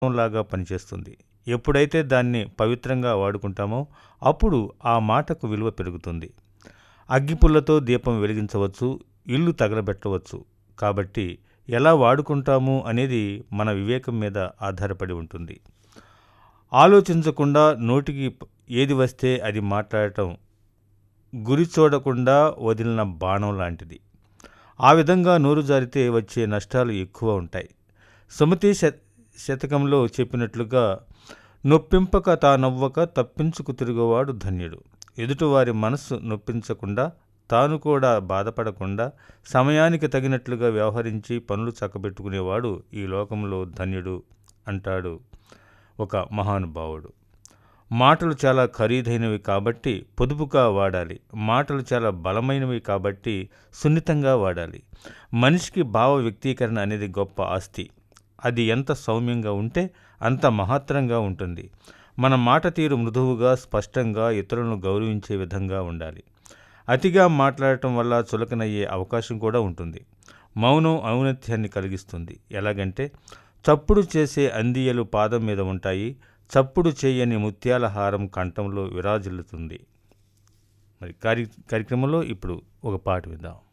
లాగా పనిచేస్తుంది ఎప్పుడైతే దాన్ని పవిత్రంగా వాడుకుంటామో అప్పుడు ఆ మాటకు విలువ పెరుగుతుంది అగ్గిపుల్లతో దీపం వెలిగించవచ్చు ఇల్లు తగలబెట్టవచ్చు కాబట్టి ఎలా వాడుకుంటాము అనేది మన వివేకం మీద ఆధారపడి ఉంటుంది ఆలోచించకుండా నోటికి ఏది వస్తే అది మాట్లాడటం గురి చూడకుండా వదిలిన బాణం లాంటిది ఆ విధంగా నోరు జారితే వచ్చే నష్టాలు ఎక్కువ ఉంటాయి సుమతి శ శతకంలో చెప్పినట్లుగా నొప్పింపక తా నవ్వక తప్పించుకు తిరుగువాడు ధన్యుడు ఎదుటివారి మనస్సు నొప్పించకుండా తాను కూడా బాధపడకుండా సమయానికి తగినట్లుగా వ్యవహరించి పనులు చక్కబెట్టుకునేవాడు ఈ లోకంలో ధన్యుడు అంటాడు ఒక మహానుభావుడు మాటలు చాలా ఖరీదైనవి కాబట్టి పొదుపుగా వాడాలి మాటలు చాలా బలమైనవి కాబట్టి సున్నితంగా వాడాలి మనిషికి భావ వ్యక్తీకరణ అనేది గొప్ప ఆస్తి అది ఎంత సౌమ్యంగా ఉంటే అంత మహత్తరంగా ఉంటుంది మన మాట తీరు మృదువుగా స్పష్టంగా ఇతరులను గౌరవించే విధంగా ఉండాలి అతిగా మాట్లాడటం వల్ల చులకనయ్యే అవకాశం కూడా ఉంటుంది మౌనం ఔన్నత్యాన్ని కలిగిస్తుంది ఎలాగంటే చప్పుడు చేసే అందియలు పాదం మీద ఉంటాయి చప్పుడు చేయని ముత్యాల హారం కంఠంలో విరాజిల్లుతుంది మరి కార్య కార్యక్రమంలో ఇప్పుడు ఒక పాట విందాం